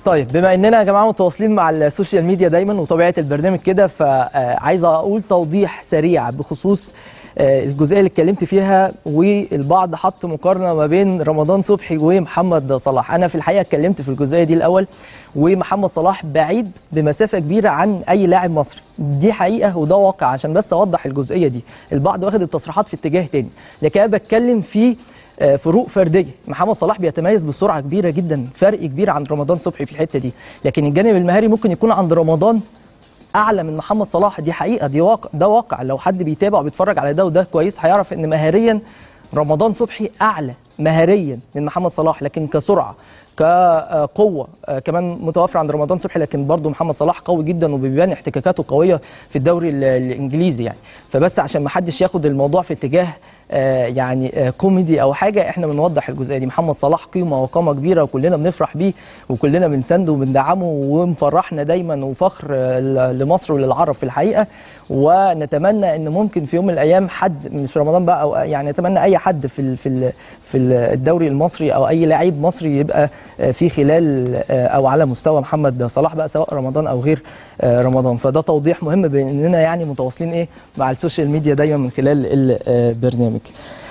طيب بما اننا يا جماعه متواصلين مع السوشيال ميديا دايما وطبيعه البرنامج كده فعايز اقول توضيح سريع بخصوص آه، الجزئيه اللي اتكلمت فيها والبعض حط مقارنه ما بين رمضان صبحي ومحمد صلاح انا في الحقيقه اتكلمت في الجزئيه دي الاول ومحمد صلاح بعيد بمسافه كبيره عن اي لاعب مصري دي حقيقه وده واقع عشان بس اوضح الجزئيه دي البعض واخد التصريحات في اتجاه تاني لكن انا بتكلم في آه، فروق فرديه محمد صلاح بيتميز بسرعه كبيره جدا فرق كبير عن رمضان صبحي في الحته دي لكن الجانب المهاري ممكن يكون عند رمضان اعلى من محمد صلاح دي حقيقه دي واقع ده واقع لو حد بيتابع وبيتفرج على ده وده كويس هيعرف ان مهاريا رمضان صبحي اعلى مهاريا من محمد صلاح لكن كسرعه كقوه آه، كمان متوفر عند رمضان صبحي لكن برضه محمد صلاح قوي جدا وبيبان احتكاكاته قويه في الدوري ال- الانجليزي يعني فبس عشان ما حدش ياخد الموضوع في اتجاه آه، يعني آه، كوميدي او حاجه احنا بنوضح الجزئيه دي محمد صلاح قيمه وقامه كبيره وكلنا بنفرح بيه وكلنا بنسنده وبندعمه ومفرحنا دايما وفخر آه، ل- لمصر وللعرب في الحقيقه ونتمنى ان ممكن في يوم من الايام حد مش رمضان بقى او يعني نتمنى اي حد في ال- في ال- في الدوري المصري او اي لعيب مصري يبقى آه، في خلال آه، او على مستوى محمد صلاح بقى سواء رمضان او غير آه، رمضان فده توضيح مهم باننا يعني متواصلين ايه مع السوشيال ميديا دايما من خلال البرنامج